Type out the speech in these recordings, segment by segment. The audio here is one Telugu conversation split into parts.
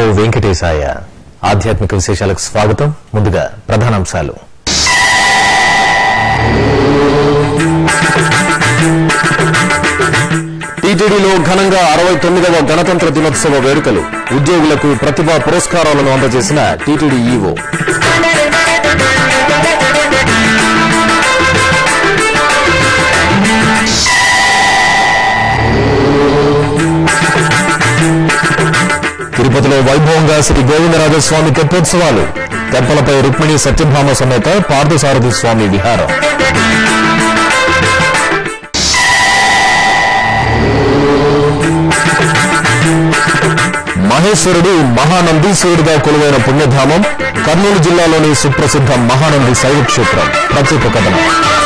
వెంకటేశాయ ఆధ్యాత్మిక విశేషాలకు స్వాగతం ముందుగా ప్రధానాంశాలు టీటీడీలో ఘనంగా అరవై తొమ్మిదవ గణతంత్ర దినోత్సవ వేడుకలు ఉద్యోగులకు ప్రతిభా పురస్కారాలను అందజేసిన టీటీడీ ఈవో తిరుపతిలో వైభవంగా శ్రీ గోవిందరాజస్వామి తెప్పోత్సవాలు తెప్పలపై రుక్మిణి సత్యభామ సమేత పార్థసారథి స్వామి విహారం మహేశ్వరుడు మహానందీశ్వరుడిగా కొలువైన పుణ్యధామం కర్నూలు జిల్లాలోని సుప్రసిద్ధ మహానంది శైవ క్షేత్రం ప్రత్యేక కథనం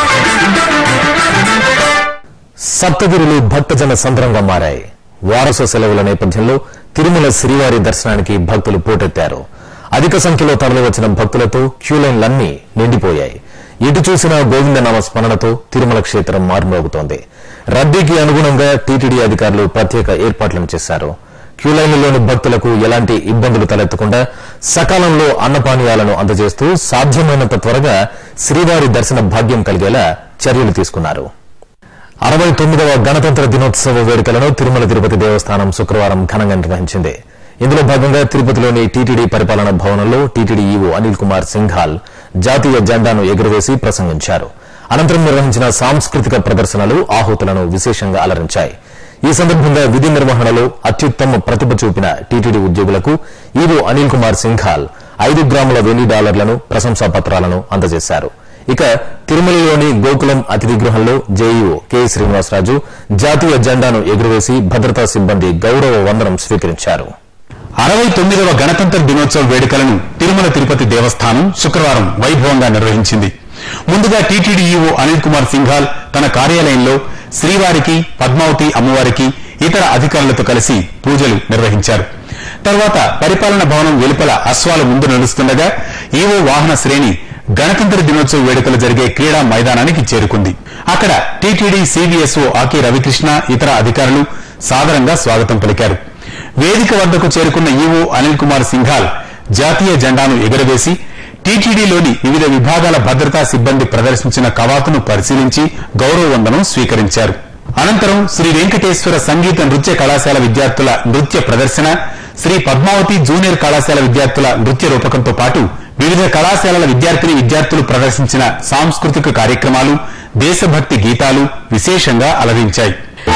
సప్తగిరులు భక్తజన సంద్రంగా మారాయి వారసు సెలవుల నేపథ్యంలో తిరుమల శ్రీవారి దర్శనానికి భక్తులు పోటెత్తారు అధిక సంఖ్యలో తరలివచ్చిన భక్తులతో క్యూలైన్లన్నీ నిండిపోయాయి ఎటు చూసినా గోవిందనామ స్మరణతో తిరుమల క్షేత్రం మారుమోగుతోంది రద్దీకి అనుగుణంగా టీటీడీ అధికారులు ప్రత్యేక ఏర్పాట్లను చేశారు క్యూలైన్లలోని భక్తులకు ఎలాంటి ఇబ్బందులు తలెత్తకుండా సకాలంలో అన్నపానీయాలను అందజేస్తూ సాధ్యమైనంత త్వరగా శ్రీవారి దర్శన భాగ్యం కలిగేలా చర్యలు తీసుకున్నారు అరవై తొమ్మిదవ గణతంత్ర దినోత్సవ వేడుకలను తిరుమల తిరుపతి దేవస్థానం శుక్రవారం ఘనంగా నిర్వహించింది ఇందులో భాగంగా తిరుపతిలోని టీటీడీ పరిపాలనా భవనంలో టీటీడీ ఈవో అనిల్ కుమార్ సింఘాల్ జాతీయ జెండాను ఎగురవేసి ప్రసంగించారు అనంతరం నిర్వహించిన సాంస్కృతిక ప్రదర్శనలు ఆహుతులను విశేషంగా అలరించాయి ఈ సందర్భంగా విధి నిర్వహణలో అత్యుత్తమ ప్రతిభ చూపిన టీటీడీ ఉద్యోగులకు ఈవో అనిల్ కుమార్ సింఘాల్ ఐదు గ్రాముల వెయ్యి డాలర్లను ప్రశంసా పత్రాలను అందజేశారు ఇక తిరుమలలోని గోకులం అతిథి గృహంలో జేఈఓ కె శ్రీనివాసరాజు జాతీయ జెండాను ఎగురవేసి భద్రతా సిబ్బంది గౌరవ వందనం స్వీకరించారు అరవై తొమ్మిదవ గణతంత్ర దినోత్సవ వేడుకలను తిరుమల తిరుపతి దేవస్థానం శుక్రవారం వైభవంగా నిర్వహించింది ముందుగా టీటీడీ ఈవో అనిల్ కుమార్ సింఘాల్ తన కార్యాలయంలో శ్రీవారికి పద్మావతి అమ్మవారికి ఇతర అధికారులతో కలిసి పూజలు నిర్వహించారు తర్వాత పరిపాలన భవనం వెలుపల అశ్వాల ముందు నడుస్తుండగా ఈవో వాహన శ్రేణి గణతంత్ర దినోత్సవ వేడుకలు జరిగే క్రీడా మైదానానికి చేరుకుంది అక్కడ టీటీడీ సివిఎస్ఓ ఆకే రవికృష్ణ ఇతర అధికారులు సాదరంగా స్వాగతం పలికారు వేదిక వద్దకు చేరుకున్న ఈవో అనిల్ కుమార్ సింఘాల్ జాతీయ జెండాను ఎగురవేసి టీటీడీలోని వివిధ విభాగాల భద్రతా సిబ్బంది ప్రదర్శించిన కవాతును పరిశీలించి గౌరవ వందనం స్వీకరించారు అనంతరం శ్రీ వెంకటేశ్వర సంగీత నృత్య కళాశాల విద్యార్థుల నృత్య ప్రదర్శన శ్రీ పద్మావతి జూనియర్ కళాశాల విద్యార్థుల నృత్య రూపకంతో పాటు వివిధ కళాశాలల విద్యార్థిని విద్యార్థులు ప్రదర్శించిన సాంస్కృతిక కార్యక్రమాలు దేశభక్తి గీతాలు విశేషంగా అలరించాయి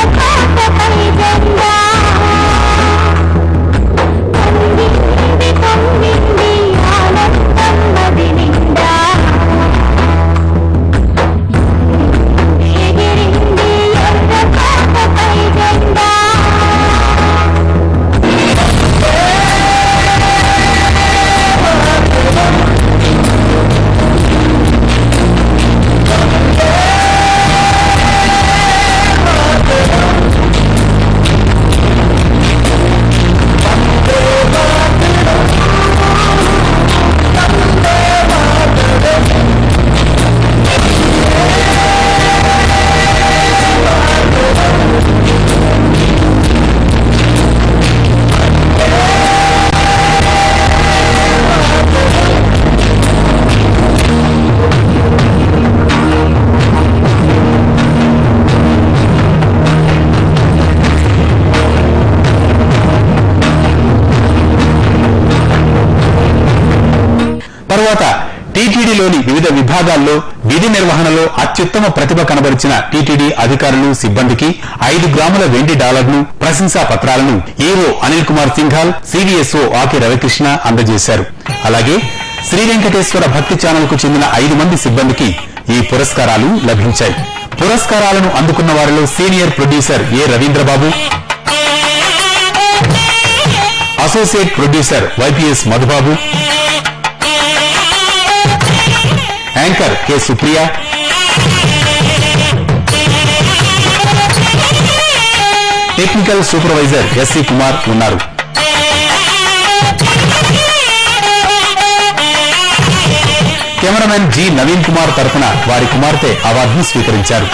తరువాత టీటీడీలోని వివిధ విభాగాల్లో విధి నిర్వహణలో అత్యుత్తమ ప్రతిభ కనబరిచిన టీటీడీ అధికారులు సిబ్బందికి ఐదు గ్రాముల వెండి డాలర్ను ప్రశంసా పత్రాలను EO Anil Kumar Singhal CVSO A K Ravikrishna అందజేశారు అలాగే శ్రీ వెంకటేశ్వర భక్తి ఛానల్ కు చెందిన ఐదు మంది సిబ్బందికి ఈ పురస్కారాలు లభించాయి పురస్కారాలను అందుకున్న వారిలో senior producer A Ravindrababu associate producer YPS Madhubabu anchor K Supriya technical supervisor SC Kumar ఉన్నారు కెమెరామెన్ జి నవీన్ కుమార్ తరపున వారి కుమార్తె అవార్డును స్వీకరించారు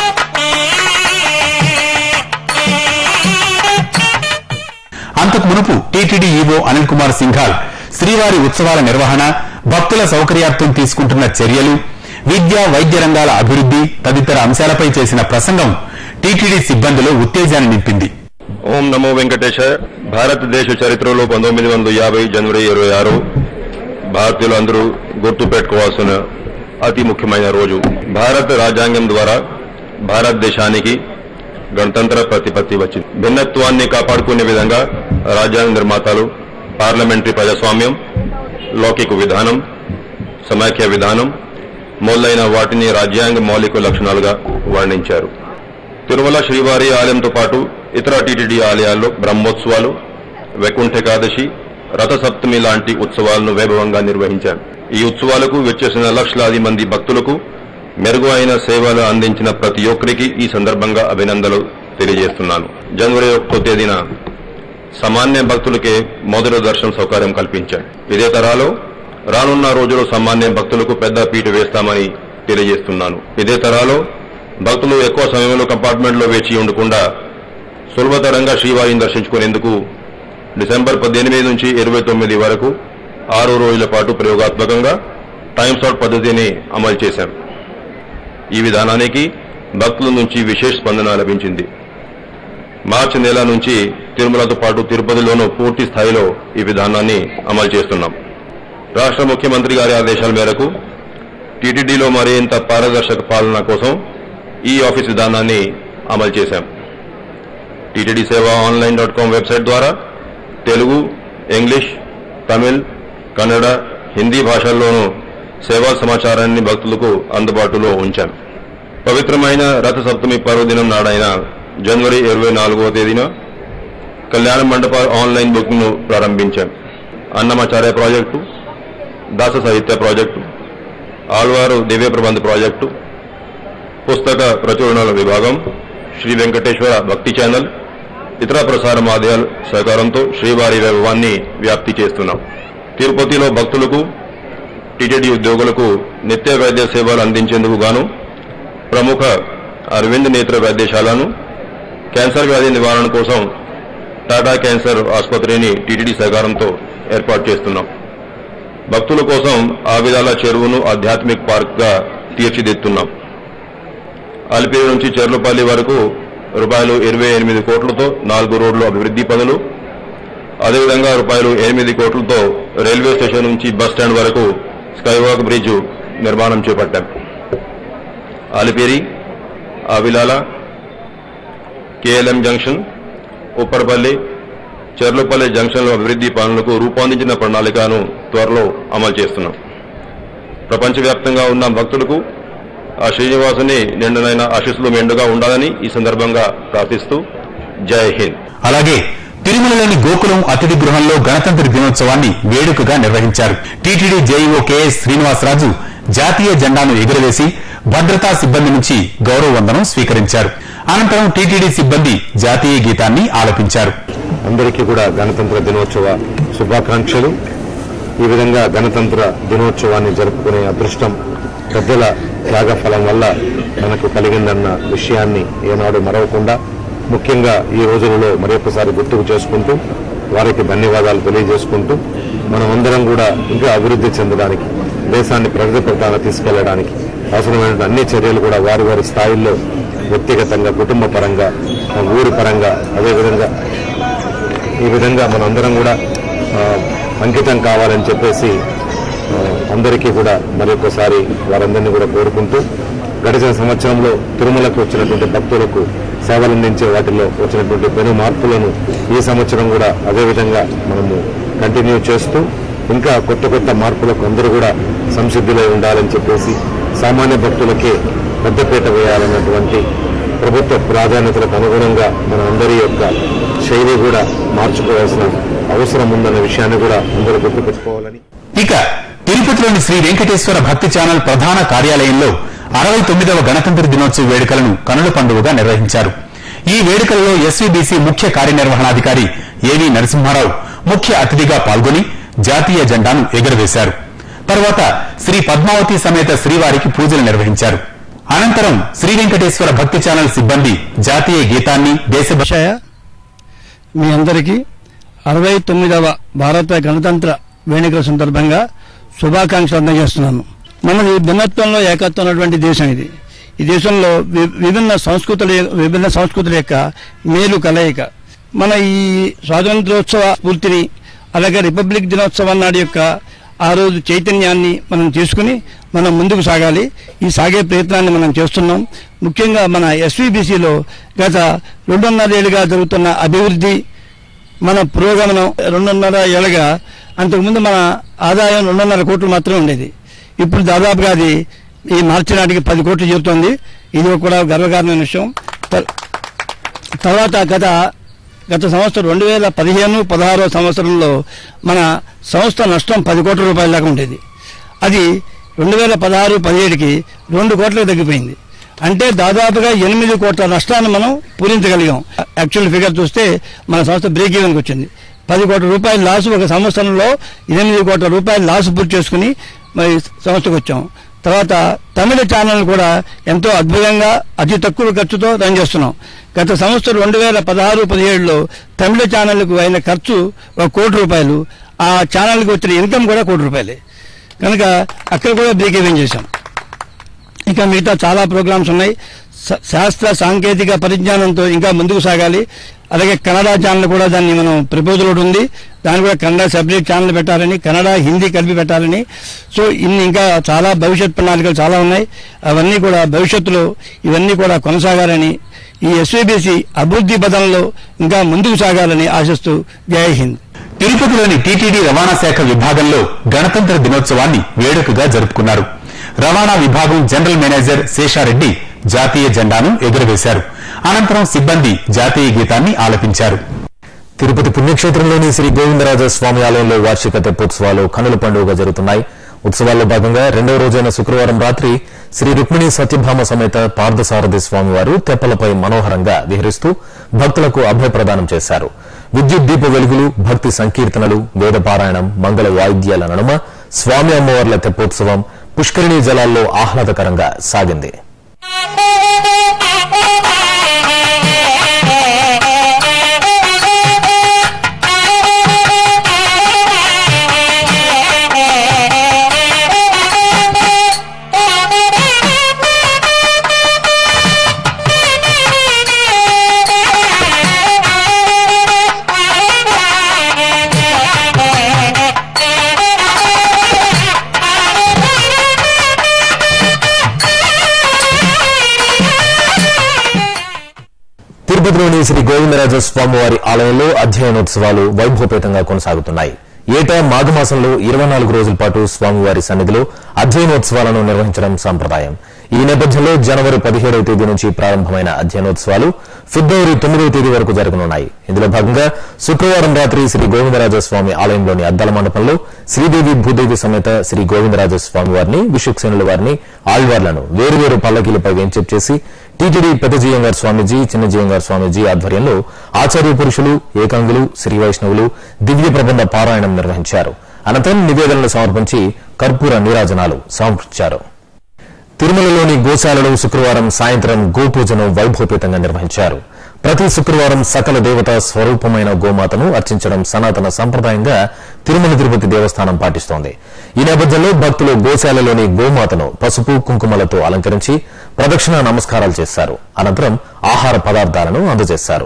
అంతకు మునుపు టీటీడీ ఈవో అనిల్ కుమార్ సింఘాల్ శ్రీవారి ఉత్సవాల నిర్వహణ భక్తుల సౌకర్యార్థం తీసుకుంటున్న చర్యలు విద్య వైద్య రంగాల అభివృద్ది తదితర అంశాలపై చేసిన ప్రసంగం టీటీడీ సిబ్బందిలో ఉత్తేజాన్ని నింపింది ఓం నమో వెంకటేశ భారతదేశ చరిత్రలో పంతొమ్మిది వందల యాభై జనవరి ఇరవై ఆరు భారతీయులు అందరూ గుర్తు పెట్టుకోవాల్సిన అతి ముఖ్యమైన రోజు భారత రాజ్యాంగం ద్వారా భారతదేశానికి గణతంత్ర ప్రతిపత్తి వచ్చింది భిన్నత్వాన్ని కాపాడుకునే విధంగా రాజ్యాంగ నిర్మాతలు పార్లమెంటరీ ప్రజాస్వామ్యం లౌకిక విధానం సమైక్య విధానం మొదలైన వాటిని రాజ్యాంగ మౌలిక లక్షణాలుగా వర్ణించారు తిరుమల శ్రీవారి ఆలయంతో పాటు ఇతర టీటీడీ ఆలయాల్లో బ్రహ్మోత్సవాలు వైకుంఠ ఏకాదశి రథసప్తమి లాంటి ఉత్సవాలను వైభవంగా నిర్వహించారు ఈ ఉత్సవాలకు వచ్చేసిన లక్షలాది మంది భక్తులకు మెరుగు అయిన సేవలు అందించిన ప్రతి ఒక్కరికి ఈ సందర్భంగా అభినందనలు తెలియజేస్తున్నాను జనవరి ఒకటో తేదీన సామాన్య భక్తులకే మొదటి దర్శనం సౌకర్యం కల్పించారు ఇదే తరాలో రానున్న రోజుల్లో సామాన్య భక్తులకు పెద్ద పీట వేస్తామని తెలియజేస్తున్నాను ఇదే తరాలో భక్తులు ఎక్కువ సమయంలో కంపార్ట్మెంట్లో వేచి ఉండకుండా సులభతరంగా శ్రీవారిని దర్శించుకునేందుకు డిసెంబర్ పద్దెనిమిది నుంచి ఇరవై తొమ్మిది వరకు ఆరు రోజుల పాటు ప్రయోగాత్మకంగా టైమ్ స్లాట్ పద్ధతిని అమలు చేశాం ఈ విధానానికి భక్తుల నుంచి విశేష స్పందన లభించింది మార్చి నెల నుంచి తిరుమలతో పాటు తిరుపతిలోనూ పూర్తి స్థాయిలో ఈ విధానాన్ని అమలు చేస్తున్నాం రాష్ట్ర ముఖ్యమంత్రి గారి ఆదేశాల మేరకు టీటీడీలో మరింత పారదర్శక పాలన కోసం ఈ ఆఫీస్ విధానాన్ని అమలు చేశాం టీటీడీ సేవ ఆన్లైన్ డాట్ కామ్ వెబ్సైట్ ద్వారా తెలుగు ఇంగ్లీష్ తమిళ్ కన్నడ హిందీ భాషల్లోనూ సేవా సమాచారాన్ని భక్తులకు అందుబాటులో ఉంచాం పవిత్రమైన రథ సప్తమి పర్వదినం నాడైన జనవరి ఇరవై నాలుగవ తేదీన కళ్యాణ మండప ఆన్లైన్ బుకింగ్ ను ప్రారంభించాం అన్నమాచార్య ప్రాజెక్టు దాస సాహిత్య ప్రాజెక్టు ఆళ్వారు దివ్య ప్రబంధ ప్రాజెక్టు పుస్తక ప్రచురణల విభాగం శ్రీ వెంకటేశ్వర భక్తి ఛానల్ ఇతర ప్రసార మాధ్యాల సహకారంతో శ్రీవారి వైభవాన్ని వ్యాప్తి చేస్తున్నాం తిరుపతిలో భక్తులకు టీటీడీ ఉద్యోగులకు నిత్య వైద్య సేవలు అందించేందుకు గాను ప్రముఖ అరవింద్ నేత్ర వైద్యశాలను క్యాన్సర్ వ్యాధి నివారణ కోసం టాటా క్యాన్సర్ ఆసుపత్రిని టీటీడీ సహకారంతో ఏర్పాటు చేస్తున్నాం భక్తుల కోసం ఆవిదాల చెరువును ఆధ్యాత్మిక్ పార్క్ గా తీర్చిదిద్దుతున్నాం అలిపిరి నుంచి చెర్లపల్లి వరకు రూపాయలు ఇరవై ఎనిమిది కోట్లతో నాలుగు రోడ్లు అభివృద్ధి పనులు అదేవిధంగా రూపాయలు ఎనిమిది కోట్లతో రైల్వే స్టేషన్ నుంచి బస్ స్టాండ్ వరకు స్కైవాక్ బ్రిడ్జ్ నిర్మాణం చేపట్టాం అలిపిరి ఆవిలాల కేఎల్ఎం జంక్షన్ ఉప్పరపల్లి చెర్లపల్లి జంక్షన్ల అభివృద్ధి పనులకు రూపొందించిన ప్రణాళికను త్వరలో అమలు చేస్తున్నాం ప్రపంచవ్యాప్తంగా ఉన్న భక్తులకు ఆ శ్రీనివాసుని నిండునైన ఆశీస్సులు మెండుగా ఉండాలని ఈ సందర్భంగా ప్రార్థిస్తూ జై హింద్ అలాగే తిరుమలలోని గోకులం అతిథి గృహంలో గణతంత్ర దినోత్సవాన్ని వేడుకగా నిర్వహించారు టీటీడీ జేఈఓ కెఎస్ శ్రీనివాసరాజు జాతీయ జెండాను ఎగురవేసి భద్రతా సిబ్బంది నుంచి గౌరవ వందనం స్వీకరించారు అనంతరం టీటీడీ సిబ్బంది జాతీయ గీతాన్ని ఆలపించారు అందరికీ కూడా గణతంత్ర దినోత్సవ శుభాకాంక్షలు ఈ విధంగా గణతంత్ర దినోత్సవాన్ని జరుపుకునే అదృష్టం పెద్దల త్యాగఫలం వల్ల మనకు కలిగిందన్న విషయాన్ని ఏనాడు మరవకుండా ముఖ్యంగా ఈ రోజులలో మరొకసారి గుర్తుకు చేసుకుంటూ వారికి ధన్యవాదాలు తెలియజేసుకుంటూ మనమందరం కూడా ఇంకా అభివృద్ధి చెందడానికి దేశాన్ని ప్రగతి పథకాన తీసుకెళ్లడానికి అవసరమైన అన్ని చర్యలు కూడా వారి వారి స్థాయిల్లో వ్యక్తిగతంగా కుటుంబ పరంగా ఊరి పరంగా అదేవిధంగా ఈ విధంగా మనందరం కూడా ఆ, అంకితం కావాలని చెప్పేసి ఆ, అందరికీ కూడా మరొకసారి వారందరినీ కూడా కోరుకుంటూ గడిచిన సంవత్సరంలో తిరుమలకు వచ్చినటువంటి భక్తులకు సేవలు అందించే వాటిలో వచ్చినటువంటి పెను మార్పులను ఈ సంవత్సరం కూడా అదేవిధంగా మనము కంటిన్యూ చేస్తూ ఇంకా కొత్త కొత్త మార్పులకు అందరూ కూడా సంసిద్ధులై ఉండాలని చెప్పేసి సామాన్య భక్తులకే పెద్దపీట వేయాలన్నటువంటి ప్రభుత్వ ప్రాధాన్యతలకు అనుగుణంగా మన అందరి యొక్క శైలి కూడా మార్చుకోవాల్సిన అవసరం ఉందన్న విషయాన్ని కూడా అందరూ గుర్తుపెట్టుకోవాలని ఇక తిరుపతిలోని శ్రీ వెంకటేశ్వర భక్తి ఛానల్ ప్రధాన కార్యాలయంలో అరవై తొమ్మిదవ గణతంత్ర దినోత్సవ వేడుకలను కనుల పండుగగా నిర్వహించారు ఈ వేడుకల్లో ఎస్వీబీసీ ముఖ్య కార్యనిర్వహణాధికారి ఏవి నరసింహారావు ముఖ్య అతిథిగా పాల్గొని జాతీయ జెండాను ఎగురవేశారు తర్వాత శ్రీ పద్మావతి సమేత శ్రీవారికి పూజలు నిర్వహించారు అనంతరం శ్రీ వెంకటేశ్వర భక్తి ఛానల్ సిబ్బంది జాతీయ గీతాన్ని దేశభ విషయ మీ అందరికీ అరవై తొమ్మిదవ భారత గణతంత్ర వేడుకల సందర్భంగా శుభాకాంక్షలు అందజేస్తున్నాను మనది భిన్నత్వంలో ఏకత్వం ఉన్నటువంటి దేశం ఇది ఈ దేశంలో వి- విభిన్న సంస్కృతుల విభిన్న సంస్కృతుల యొక్క మేలు కలయిక మన ఈ స్వాతంత్రోత్సవ స్ఫూర్తిని అలాగే రిపబ్లిక్ దినోత్సవం నాడు యొక్క ఆ రోజు చైతన్యాన్ని మనం తీసుకుని మనం ముందుకు సాగాలి ఈ సాగే ప్రయత్నాన్ని మనం చేస్తున్నాం ముఖ్యంగా మన ఎస్వీబీసీలో గత రెండున్నర ఏళ్ళుగా జరుగుతున్న అభివృద్ధి మన పురోగమనం రెండున్నర ఏళ్ళగా అంతకుముందు మన ఆదాయం రెండున్నర కోట్లు మాత్రమే ఉండేది ఇప్పుడు దాదాపుగా అది ఈ మార్చి నాటికి పది కోట్లు చేరుతోంది ఇది కూడా గర్వకారణమైన విషయం త- తర్వాత గత గత సంవత్సరం రెండు వేల పదిహేను పదహారో సంవత్సరంలో మన సంస్థ నష్టం పది కోట్ల రూపాయల దాకా ఉండేది అది రెండు వేల పదహారు పదిహేడుకి రెండు కోట్లకు తగ్గిపోయింది అంటే దాదాపుగా ఎనిమిది కోట్ల నష్టాన్ని మనం పూరించగలిగాం యాక్చువల్ ఫిగర్ చూస్తే మన సంస్థ బ్రేక్ ఈవెన్కి వచ్చింది పది కోట్ల రూపాయల లాస్ ఒక సంవత్సరంలో ఎనిమిది కోట్ల రూపాయల లాస్ పూర్తి చేసుకుని మరి సంస్థకు వచ్చాం తర్వాత తమిళ ఛానల్ కూడా ఎంతో అద్భుతంగా అతి తక్కువ ఖర్చుతో రన్ చేస్తున్నాం గత సంవత్సరం రెండు వేల పదహారు పదిహేడులో తమిళ ఛానల్కు అయిన ఖర్చు ఒక కోటి రూపాయలు ఆ ఛానల్కి వచ్చిన ఇన్కమ్ కూడా కోటి రూపాయలే కనుక అక్కడ కూడా బ్రేక్ ఈవెన్ చేశాం ఇంకా మిగతా చాలా ప్రోగ్రామ్స్ ఉన్నాయి శా- శాస్త్ర సాంకేతిక పరిజ్ఞానంతో ఇంకా ముందుకు సాగాలి అలాగే కన్నడ ఛానల్ కూడా దాన్ని మనం ప్రపోజల్ ఒకటి ఉంది దాన్ని కూడా కన్నడ సపరేట్ ఛానల్ పెట్టాలని కన్నడ హిందీ కలిపి పెట్టాలని సో ఇన్ని ఇంకా చాలా భవిష్యత్ ప్రణాళికలు చాలా ఉన్నాయి అవన్నీ కూడా భవిష్యత్తులో ఇవన్నీ కూడా కొనసాగాలని ఈ ఎస్వీబీసీ అభివృద్ధి పదంలో ఇంకా ముందుకు సాగాలని ఆశిస్తూ జై హింద్ తిరుపతిలోని టీటీడీ రవాణా శాఖ విభాగంలో గణతంత్ర దినోత్సవాన్ని వేడుకగా జరుపుకున్నారు రవాణా విభాగం జనరల్ మేనేజర్ శేషారెడ్డి జాతీయ జెండాను ఎగురవేశారు అనంతరం సిబ్బంది జాతీయ గీతాన్ని ఆలపించారు తిరుపతి పుణ్యక్షేత్రంలోని శ్రీ గోవిందరాజ స్వామి ఆలయంలో వార్షిక తెప్పోత్సవాలు కనుల పండుగగా జరుగుతున్నాయి ఉత్సవాల్లో భాగంగా రెండవ రోజైన శుక్రవారం రాత్రి శ్రీ రుక్మిణి సత్యభామ సమేత పార్థసారథి స్వామివారు తెప్పలపై మనోహరంగా విహరిస్తూ భక్తులకు అభయప్రదానం చేశారు విద్యుత్ దీప వెలుగులు భక్తి సంకీర్తనలు వేద పారాయణం మంగళ వాయిద్యాల నడుమ స్వామి అమ్మవార్ల తెప్పోత్సవం పుష్కరిణీ జలాల్లో ఆహ్లాదకరంగా సాగింది తిరుపతిలోని శ్రీ గోవిందరాజ స్వామివారి ఆలయంలో అధ్యయనోత్సవాలు వైభవపేతంగా కొనసాగుతున్నాయి ఏటా మాఘమాసంలో ఇరవై నాలుగు రోజుల పాటు స్వామివారి సన్నిధిలో అధ్యయనోత్సవాలను నిర్వహించడం సంప్రదాయం ఈ నేపథ్యంలో జనవరి పదిహేడవ తేదీ నుంచి ప్రారంభమైన అధ్యయనోత్సవాలు ఫిబ్రవరి తొమ్మిదవ తేదీ వరకు జరగనున్నాయి ఇందులో భాగంగా శుక్రవారం రాత్రి శ్రీ గోవిందరాజ స్వామి ఆలయంలోని అద్దాల మండపంలో శ్రీదేవి భూదేవి సమేత శ్రీ గోవిందరాజ స్వామి వారిని విశ్వక్సేనుల వారిని ఆళ్వార్లను వేరువేరు పల్లకీలపై వేంచేపు చేసి టీటీడీ పెద్దజీయంగారు స్వామీజీ చిన్నజీయంగారు స్వామీజీ ఆధ్వర్యంలో ఆచార్య పురుషులు ఏకాంగులు శ్రీ వైష్ణవులు దివ్య ప్రబంధ పారాయణం నిర్వహించారు అనంతరం నివేదనలు సమర్పించి కర్పూర నీరాజనాలు సమర్పించారు తిరుమలలోని గోశాలలో శుక్రవారం సాయంత్రం గోపూజను వైభవపేతంగా నిర్వహించారు ప్రతి శుక్రవారం సకల దేవత స్వరూపమైన గోమాతను అర్చించడం సనాతన సంప్రదాయంగా తిరుమల తిరుపతి దేవస్థానం పాటిస్తోంది ఈ నేపథ్యంలో భక్తులు గోశాలలోని గోమాతను పసుపు కుంకుమలతో అలంకరించి ప్రదక్షిణ నమస్కారాలు చేశారు అనంతరం ఆహార పదార్థాలను అందజేశారు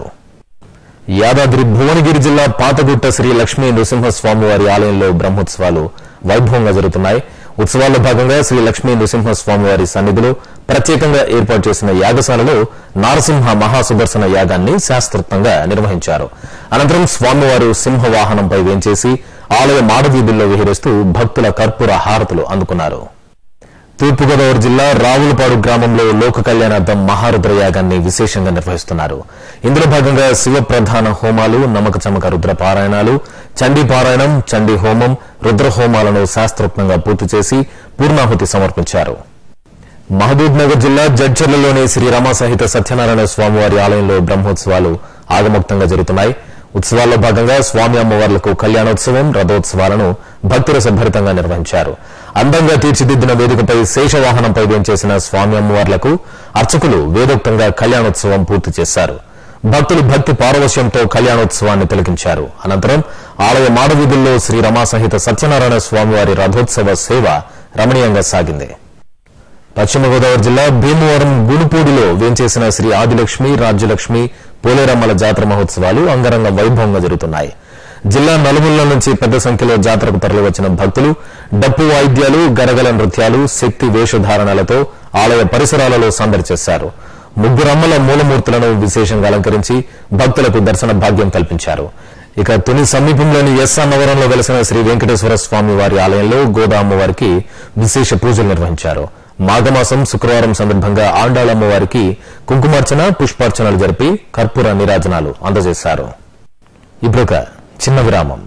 యాదాద్రి భువనగిరి జిల్లా పాతగుట్ట శ్రీ లక్ష్మీ నృసింహస్వామివారి ఆలయంలో బ్రహ్మోత్సవాలు వైభవంగా జరుగుతున్నాయి ఉత్సవాల్లో భాగంగా శ్రీ లక్ష్మీ నృసింహస్వామివారి సన్నిధిలో ప్రత్యేకంగా ఏర్పాటు చేసిన యాగశాలలో నారసింహ మహాసుదర్శన యాగాన్ని శాస్త్రోక్తంగా నిర్వహించారు అనంతరం స్వామివారు సింహ వాహనంపై వేంచేసి ఆలయ మాడవీధుల్లో విహరిస్తూ భక్తుల కర్పూర హారతులు అందుకున్నారు తూర్పుగోదావరి జిల్లా రావులపాడు గ్రామంలో లోక కళ్యాణార్థం మహారుద్ర యాగాన్ని విశేషంగా నిర్వహిస్తున్నారు ఇందులో భాగంగా శివ ప్రధాన హోమాలు నమ్మక చమక రుద్ర పారాయణాలు చండీ పారాయణం చండీ హోమం రుద్ర హోమాలను శాస్త్రోక్తంగా పూర్తి చేసి పూర్ణాహుతి సమర్పించారు మహబూబ్ నగర్ జిల్లా జడ్చర్లలోని శ్రీ రమా సహిత సత్యనారాయణ స్వామివారి ఆలయంలో బ్రహ్మోత్సవాలు ఆగమోక్తంగా జరుగుతున్నాయి ఉత్సవాల్లో భాగంగా స్వామి అమ్మవార్లకు కళ్యాణోత్సవం రథోత్సవాలను భక్తిరసభరితంగా నిర్వహించారు అందంగా తీర్చిదిద్దిన వేదికపై శేషవాహనంపై వేంచేసిన స్వామి అమ్మవార్లకు అర్చకులు వేదోక్తంగా కళ్యాణోత్సవం పూర్తి చేశారు భక్తులు భక్తి పారవశ్యంతో కళ్యాణోత్సవాన్ని తిలకించారు అనంతరం ఆలయ మాడవీధుల్లో శ్రీ రమా సహిత సత్యనారాయణ స్వామివారి రథోత్సవ సేవ రమణీయంగా సాగింది పశ్చిమ గోదావరి జిల్లా భీమవరం గుణుపూడిలో వేంచేసిన శ్రీ ఆదిలక్ష్మి రాజ్యలక్ష్మి పోలేరమ్మల జాతర మహోత్సవాలు అంగరంగ వైభవంగా జరుగుతున్నాయి జిల్లా నలుమూలల నుంచి పెద్ద సంఖ్యలో జాతరకు తరలివచ్చిన భక్తులు డప్పు వాయిద్యాలు గరగల నృత్యాలు శక్తి వేషధారణలతో ఆలయ పరిసరాలలో సందడి చేశారు ముగ్గురమ్మల మూలమూర్తులను విశేషంగా అలంకరించి భక్తులకు దర్శన భాగ్యం కల్పించారు ఇక తుని సమీపంలోని ఎస్ నగరంలో వెలసిన శ్రీ వెంకటేశ్వర స్వామి వారి ఆలయంలో గోదామ్మవారికి విశేష పూజలు నిర్వహించారు మాఘమాసం శుక్రవారం సందర్భంగా ఆండాళమ్మవారికి కుంకుమార్చన పుష్పార్చనలు జరిపి కర్పూర నీరాజనాలు అందజేశారు ఇప్పుడొక చిన్న విరామం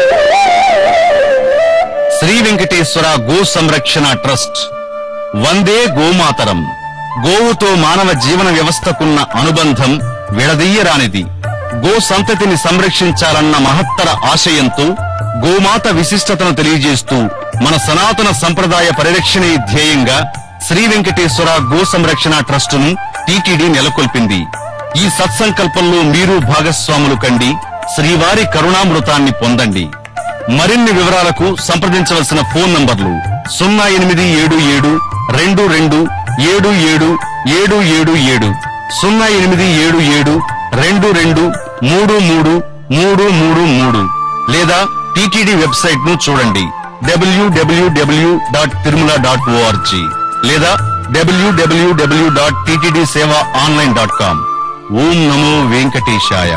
శ్రీ వెంకటేశ్వర గో సంరక్షణ ట్రస్ట్ వందే గోమాతరం గోవుతో మానవ జీవన వ్యవస్థకున్న అనుబంధం విడదీయరానిది గో సంతతిని సంరక్షించాలన్న మహత్తర ఆశయంతో గోమాత విశిష్టతను తెలియజేస్తూ మన సనాతన సంప్రదాయ పరిరక్షణే ధ్యేయంగా శ్రీ వెంకటేశ్వర గో సంరక్షణ ట్రస్టును టీటీడీ నెలకొల్పింది ఈ సత్సంకల్పంలో మీరు భాగస్వాములు కండి శ్రీవారి కరుణామృతాన్ని పొందండి మరిన్ని వివరాలకు సంప్రదించవలసిన ఫోన్ నంబర్లు సున్నా ఎనిమిది ఏడు ఏడు రెండు రెండు ఏడు ఏడు ఏడు ఏడు ఏడు సున్నా ఎనిమిది ఏడు ఏడు రెండు రెండు మూడు మూడు మూడు మూడు మూడు లేదా టిటిడి వెబ్సైట్ ను చూడండి WWW dot Tirumala dot org లేదా WWW dot TTD seva online dot com ఓం నమో వెంకటేశాయ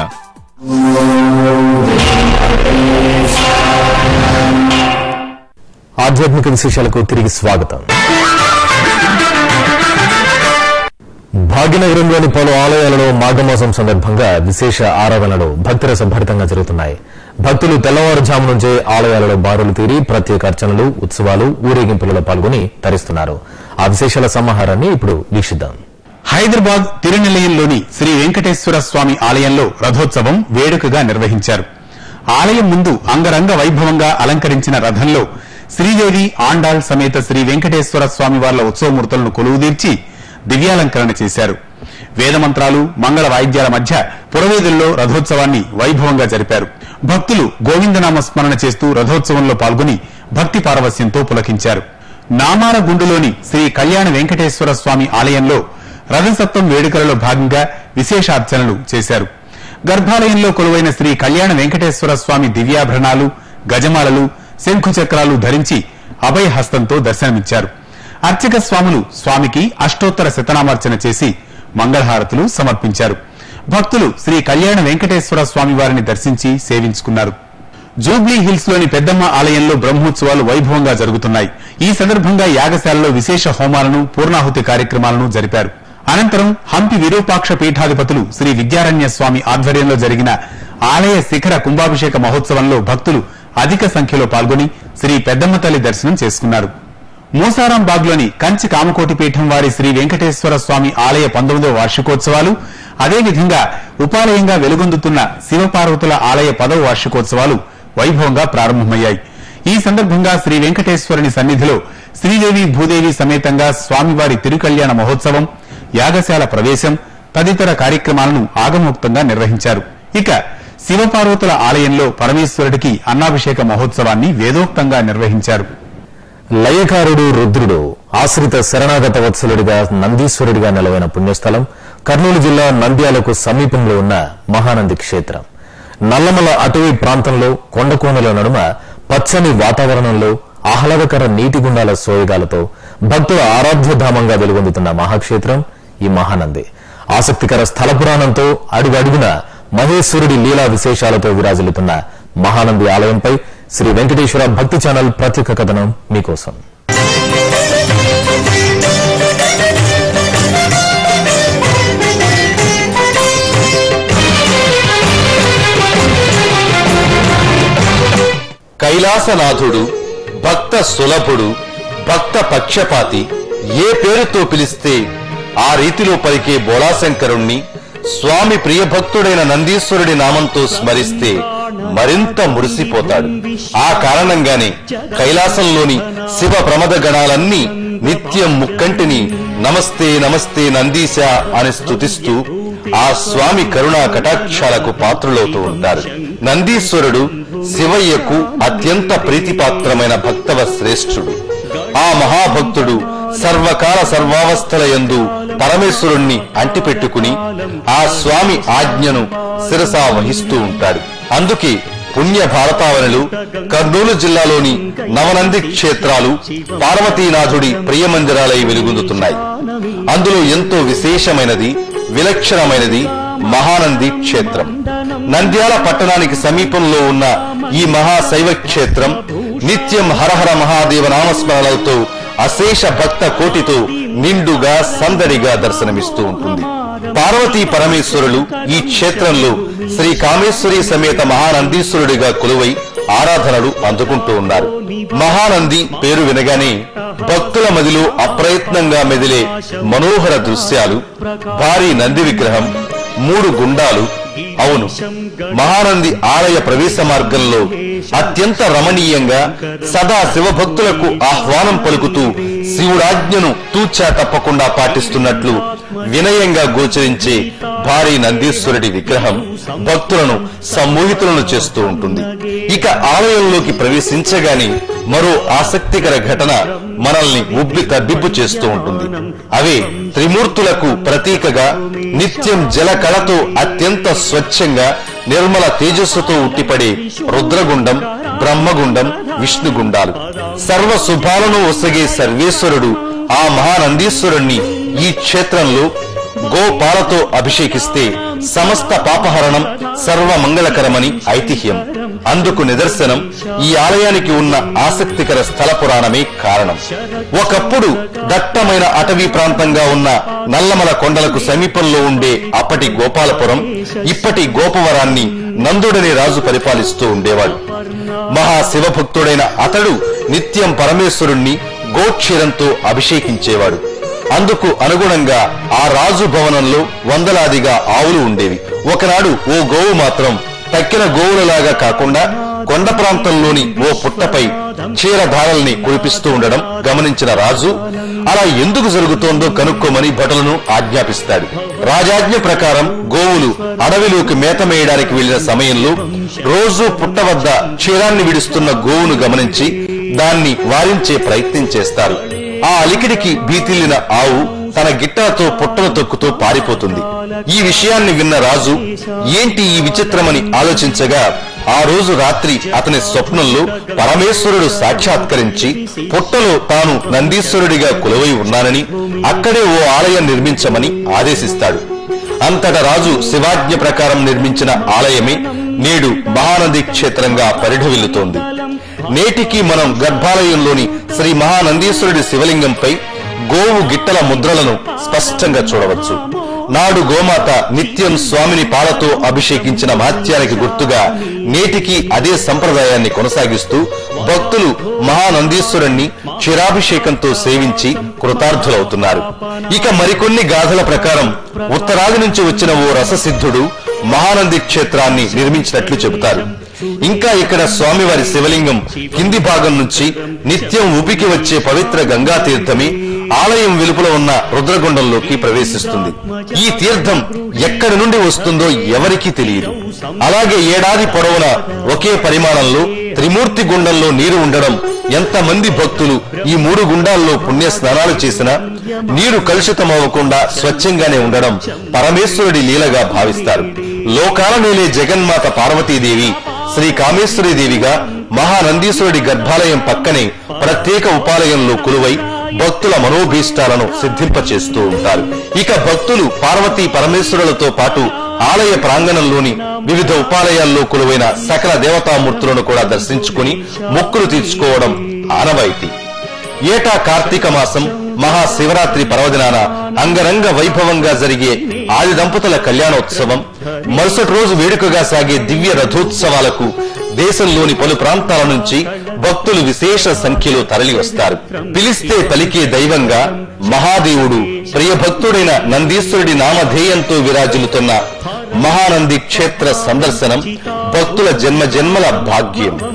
ఆధ్యాత్మిక విశేషాలకు తిరిగి స్వాగతం భాగ్యనగరంలోని పలు ఆలయాలలో మాఘమాసం సందర్భంగా విశేష ఆరాధనలు భక్తిరస భరితంగా జరుగుతున్నాయి భక్తులు తెల్లవారుజాము నుంచే ఆలయాలలో బారులు తీరి ప్రత్యేక అర్చనలు ఉత్సవాలు ఊరేగింపులలో పాల్గొని తరిస్తున్నారు ఆ విశేషాల సమాహారాన్ని ఇప్పుడు వీక్షిద్దాం హైదరాబాద్ తిరునిలయంలోని శ్రీ వెంకటేశ్వర స్వామి ఆలయంలో రథోత్సవం వేడుకగా నిర్వహించారు ఆలయం ముందు అంగరంగ వైభవంగా అలంకరించిన రథంలో శ్రీదేవి ఆండాళ్ సమేత శ్రీ వెంకటేశ్వర స్వామి వార్ల ఉత్సవమూర్తులను కొలువుదీర్చి దివ్యాలంకరణ చేశారు వేదమంత్రాలు మంగళ వాయిద్యాల మధ్య పురవేదుల్లో రథోత్సవాన్ని వైభవంగా జరిపారు భక్తులు గోవిందనామ స్మరణ చేస్తూ రథోత్సవంలో పాల్గొని భక్తి పారవస్యంతో పులకించారు నామాల గుండులోని శ్రీ కళ్యాణ వెంకటేశ్వర స్వామి ఆలయంలో రథసప్తం వేడుకలలో భాగంగా విశేషార్చనలు చేశారు గర్భాలయంలో కొలువైన శ్రీ కళ్యాణ వెంకటేశ్వర స్వామి దివ్యాభరణాలు గజమాలలు శంఖు చక్రాలు ధరించి అభయ హస్తంతో దర్శనమిచ్చారు అర్చక స్వాములు స్వామికి అష్టోత్తర శతనామార్చన చేసి మంగళహారతులు సమర్పించారు భక్తులు శ్రీ కళ్యాణ వెంకటేశ్వర స్వామి వారిని దర్శించి సేవించుకున్నారు జూబ్లీ హిల్స్ లోని పెద్దమ్మ ఆలయంలో బ్రహ్మోత్సవాలు వైభవంగా జరుగుతున్నాయి ఈ సందర్భంగా యాగశాలలో విశేష హోమాలను పూర్ణాహుతి కార్యక్రమాలను జరిపారు అనంతరం హంపి విరూపాక్ష పీఠాధిపతులు శ్రీ విద్యారణ్య స్వామి ఆధ్వర్యంలో జరిగిన ఆలయ శిఖర కుంభాభిషేక మహోత్సవంలో భక్తులు అధిక సంఖ్యలో పాల్గొని శ్రీ పెద్దమ్మ తల్లి దర్శనం చేసుకున్నారు మూసారాం బాగ్లోని కంచి కామకోటి పీఠం వారి శ్రీ వెంకటేశ్వర స్వామి ఆలయ పంతొమ్మిదవ వార్షికోత్సవాలు అదేవిధంగా ఉపాలయంగా వెలుగొందుతున్న శివపార్వతుల ఆలయ పదవ వార్షికోత్సవాలు వైభవంగా ప్రారంభమయ్యాయి ఈ సందర్భంగా శ్రీ వెంకటేశ్వరుని సన్నిధిలో శ్రీదేవి భూదేవి సమేతంగా స్వామివారి తిరుకల్యాణ మహోత్సవం యాగశాల ప్రవేశం తదితర కార్యక్రమాలను ఆగమోక్తంగా నిర్వహించారు ఇక శివపార్వతుల ఆలయంలో పరమేశ్వరుడికి అన్నాభిషేక మహోత్సవాన్ని వేదోక్తంగా నిర్వహించారు లయకారుడు రుద్రుడు ఆశ్రిత శరణాగత వత్సలుడిగా నందీశ్వరుడిగా నిలవైన పుణ్యస్థలం కర్నూలు జిల్లా నంద్యాలకు సమీపంలో ఉన్న మహానంది క్షేత్రం నల్లమల అటవీ ప్రాంతంలో కొండకోనల నడుమ పచ్చని వాతావరణంలో ఆహ్లాదకర నీటి గుండాల సోయగాలతో భక్తుల ఆరాధ్యధామంగా వెలుగొందుతున్న మహాక్షేత్రం ఈ మహానంది ఆసక్తికర స్థల పురాణంతో అడుగడుగున మహేశ్వరుడి లీలా విశేషాలతో విరాజిల్లుతున్న మహానంది ఆలయంపై శ్రీ వెంకటేశ్వర భక్తి ఛానల్ ప్రత్యేక కథనం మీకోసం కైలాసనాథుడు భక్త సులభుడు భక్త పక్షపాతి ఏ పేరుతో పిలిస్తే ఆ రీతిలో పలికే బోళాశంకరుణ్ణి స్వామి ప్రియభక్తుడైన నందీశ్వరుడి నామంతో స్మరిస్తే మరింత మురిసిపోతాడు ఆ కారణంగానే కైలాసంలోని శివ ప్రమద గణాలన్నీ నిత్యం ముక్కంటిని నమస్తే నమస్తే నందీశ అని స్తుతిస్తూ ఆ స్వామి కరుణా కటాక్షాలకు పాత్రులవుతూ ఉంటారు నందీశ్వరుడు శివయ్యకు అత్యంత ప్రీతిపాత్రమైన భక్తవ శ్రేష్ఠుడు ఆ మహాభక్తుడు సర్వకాల సర్వావస్థల యందు పరమేశ్వరుణ్ణి అంటిపెట్టుకుని ఆ స్వామి ఆజ్ఞను శిరసా వహిస్తూ ఉంటాడు అందుకే పుణ్య భారతావనులు కర్నూలు జిల్లాలోని నవనంది క్షేత్రాలు పార్వతీనాథుడి ప్రియమందిరాలై వెలుగొందుతున్నాయి అందులో ఎంతో విశేషమైనది విలక్షణమైనది మహానంది క్షేత్రం నంద్యాల పట్టణానికి సమీపంలో ఉన్న ఈ మహాశైవ క్షేత్రం నిత్యం హరహర మహాదేవ నామస్మరణలతో అశేష భక్త కోటితో నిండుగా సందడిగా దర్శనమిస్తూ ఉంటుంది పార్వతీ పరమేశ్వరులు ఈ క్షేత్రంలో శ్రీ కామేశ్వరి సమేత మహానందీశ్వరుడిగా కొలువై ఆరాధనలు అందుకుంటూ ఉన్నారు మహానంది పేరు వినగానే భక్తుల మదిలో అప్రయత్నంగా మెదిలే మనోహర దృశ్యాలు భారీ నంది విగ్రహం మూడు గుండాలు అవును మహానంది ఆలయ ప్రవేశ మార్గంలో అత్యంత రమణీయంగా సదా శివభక్తులకు ఆహ్వానం పలుకుతూ శివుడాజ్ఞను తూచా తప్పకుండా పాటిస్తున్నట్లు వినయంగా గోచరించే భారీ నందీశ్వరుడి విగ్రహం భక్తులను సమ్మోహితులను చేస్తూ ఉంటుంది ఇక ఆలయంలోకి ప్రవేశించగానే మరో ఆసక్తికర ఘటన మనల్ని ఉబ్బి తబ్బిబ్బు చేస్తూ ఉంటుంది అవే త్రిమూర్తులకు ప్రతీకగా నిత్యం జల కళతో అత్యంత స్వచ్ఛంగా నిర్మల తేజస్సుతో ఉట్టిపడే రుద్రగుండం బ్రహ్మగుండం విష్ణుగుండాలు సర్వ శుభాలను ఒసగే సర్వేశ్వరుడు ఆ మహానందీశ్వరుణ్ణి ఈ క్షేత్రంలో గోపాలతో అభిషేకిస్తే సమస్త పాపహరణం సర్వ మంగళకరమని ఐతిహ్యం అందుకు నిదర్శనం ఈ ఆలయానికి ఉన్న ఆసక్తికర స్థల పురాణమే కారణం ఒకప్పుడు దట్టమైన అటవీ ప్రాంతంగా ఉన్న నల్లమల కొండలకు సమీపంలో ఉండే అప్పటి గోపాలపురం ఇప్పటి గోపవరాన్ని నందుడనే రాజు పరిపాలిస్తూ ఉండేవాడు మహాశివభక్తుడైన అతడు నిత్యం పరమేశ్వరుణ్ణి గోక్షీరంతో అభిషేకించేవాడు అందుకు అనుగుణంగా ఆ రాజు భవనంలో వందలాదిగా ఆవులు ఉండేవి ఒకనాడు ఓ గోవు మాత్రం తక్కిన గోవులలాగా కాకుండా కొండ ప్రాంతంలోని ఓ పుట్టపై క్షీరధారల్ని కురిపిస్తూ ఉండడం గమనించిన రాజు అలా ఎందుకు జరుగుతోందో కనుక్కోమని భటులను ఆజ్ఞాపిస్తాడు రాజాజ్ఞ ప్రకారం గోవులు అడవిలోకి మేత మేయడానికి వెళ్లిన సమయంలో రోజు పుట్ట వద్ద క్షీరాన్ని విడుస్తున్న గోవును గమనించి దాన్ని వారించే ప్రయత్నం చేస్తారు ఆ అలికిడికి భీతిల్లిన ఆవు తన గిట్టాతో పుట్టను తొక్కుతూ పారిపోతుంది ఈ విషయాన్ని విన్న రాజు ఏంటి ఈ విచిత్రమని ఆలోచించగా ఆ రోజు రాత్రి అతని స్వప్నంలో పరమేశ్వరుడు సాక్షాత్కరించి పుట్టలో తాను నందీశ్వరుడిగా కొలువై ఉన్నానని అక్కడే ఓ ఆలయం నిర్మించమని ఆదేశిస్తాడు అంతట రాజు శివాజ్ఞ ప్రకారం నిర్మించిన ఆలయమే నేడు మహానది క్షేత్రంగా పరిఢవిల్లుతోంది నేటికి మనం గర్భాలయంలోని శ్రీ మహానందీశ్వరుడి శివలింగంపై గోవు గిట్టల ముద్రలను స్పష్టంగా చూడవచ్చు నాడు గోమాత నిత్యం స్వామిని పాలతో అభిషేకించిన మహత్యానికి గుర్తుగా నేటికి అదే సంప్రదాయాన్ని కొనసాగిస్తూ భక్తులు మహానందీశ్వరుణ్ణి క్షీరాభిషేకంతో సేవించి కృతార్థులవుతున్నారు ఇక మరికొన్ని గాథల ప్రకారం ఉత్తరాది నుంచి వచ్చిన ఓ రససిద్ధుడు మహానంది క్షేత్రాన్ని నిర్మించినట్లు చెబుతారు ఇంకా ఇక్కడ స్వామివారి శివలింగం కింది భాగం నుంచి నిత్యం ఉపికి వచ్చే పవిత్ర గంగా తీర్థమే ఆలయం వెలుపల ఉన్న రుద్రగుండంలోకి ప్రవేశిస్తుంది ఈ తీర్థం ఎక్కడి నుండి వస్తుందో ఎవరికీ తెలియదు అలాగే ఏడాది పొడవునా ఒకే పరిమాణంలో త్రిమూర్తి గుండంలో నీరు ఉండడం ఎంతమంది భక్తులు ఈ మూడు గుండాల్లో పుణ్య స్నానాలు చేసినా నీరు కలుషితమవ్వకుండా స్వచ్ఛంగానే ఉండడం పరమేశ్వరుడి లీలగా భావిస్తారు లోకాల నేలే జగన్మాత పార్వతీదేవి శ్రీ కామేశ్వరి దేవిగా మహానందీశ్వరుడి గర్భాలయం పక్కనే ప్రత్యేక ఉపాలయంలో కొలువై భక్తుల మనోభీష్టాలను సిద్ధింపచేస్తూ ఉంటారు ఇక భక్తులు పార్వతీ పరమేశ్వరులతో పాటు ఆలయ ప్రాంగణంలోని వివిధ ఉపాలయాల్లో కొలువైన సకల దేవతామూర్తులను కూడా దర్శించుకుని మొక్కులు తీర్చుకోవడం ఆనవాయితీ ఏటా కార్తీక మాసం మహాశివరాత్రి పర్వదినాన అంగరంగ వైభవంగా జరిగే ఆది దంపతుల కళ్యాణోత్సవం మరుసటి రోజు వేడుకగా సాగే దివ్య రథోత్సవాలకు దేశంలోని పలు ప్రాంతాల నుంచి భక్తులు విశేష సంఖ్యలో తరలి వస్తారు పిలిస్తే పలికే దైవంగా మహాదేవుడు ప్రియభక్తుడైన నందీశ్వరుడి నామధేయంతో విరాజిల్లుతున్న మహానంది క్షేత్ర సందర్శనం భక్తుల జన్మ జన్మల భాగ్యం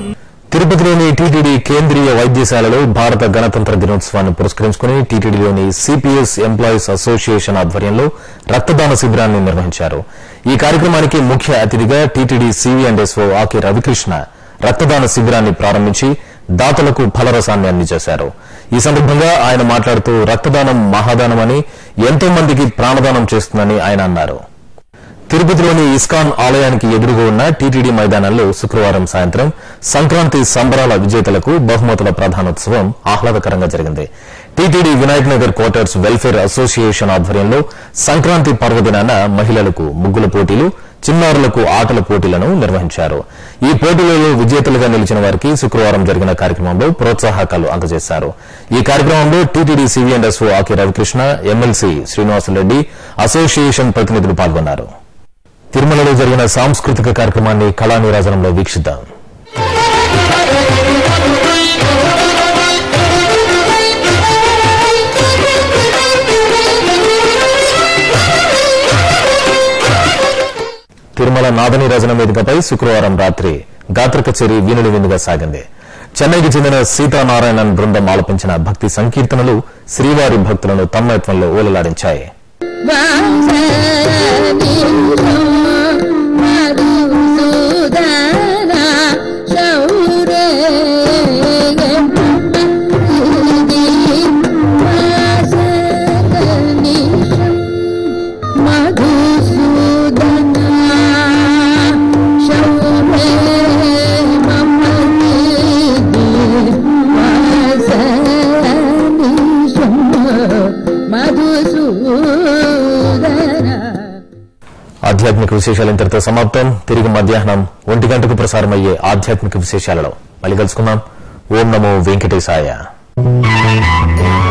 తిరుపతిలోని టీటీడీ కేంద్రీయ వైద్యశాలలో భారత గణతంత్ర దినోత్సవాన్ని పురస్కరించుకుని టీటీడీలోని సిపిఎస్ ఎంప్లాయీస్ అసోసియేషన్ ఆధ్వర్యంలో రక్తదాన శిబిరాన్ని నిర్వహించారు ఈ కార్యక్రమానికి ముఖ్య అతిథిగా TTD CV and SO A K Ravikrishna రక్తదాన శిబిరాన్ని ప్రారంభించి దాతలకు ఫలరసాన్ని అందజేశారు ఈ సందర్భంగా ఆయన మాట్లాడుతూ రక్తదానం మహాదానమని ఎంతో మందికి ప్రాణదానం చేస్తుందని ఆయన అన్నారు తిరుపతిలోని ఇస్కాన్ ఆలయానికి ఎదురుగా ఉన్న టీటీడీ మైదానంలో శుక్రవారం సాయంత్రం సంక్రాంతి సంబరాల విజేతలకు బహుమతుల ప్రధానోత్సవం ఆహ్లాదకరంగా జరిగింది TTD Vinayak Nagar quarters welfare association ఆధ్వర్యంలో సంక్రాంతి పర్వదినాన మహిళలకు ముగ్గుల పోటీలు చిన్నారులకు ఆటల పోటీలను నిర్వహించారు ఈ పోటీలలో విజేతలుగా నిలిచిన వారికి శుక్రవారం జరిగిన కార్యక్రమంలో ప్రోత్సాహకాలు అందజేశారు ఈ కార్యక్రమంలో TTD CV and SO A K Ravikrishna MLC Srinivasareddy association ప్రతినిధులు పాల్గొన్నారు తిరుమలలో జరిగిన సాంస్కృతిక కార్యక్రమాన్ని కళానీరాజనంలో వీక్షిద్దాం తిరుమల నాదనీరాజనం వేదికపై శుక్రవారం రాత్రి గాత్ర కచేరీ వీణుల విందుగా సాగింది చెన్నైకి చెందిన సీతానారాయణన్ బృందం ఆలపించిన భక్తి సంకీర్తనలు శ్రీవారి భక్తులను తన్మయత్వంలో ఓలలాడించాయి మధుసూదన ఆధ్యాత్మిక విశేషాలు ఇంతటితో సమాప్తం తిరిగి మధ్యాహ్నం ఒంటి గంటకు ప్రసారమయ్యే ఆధ్యాత్మిక విశేషాలలో మళ్ళీ కలుసుకుందాం ఓం నమో వెంకటేశాయ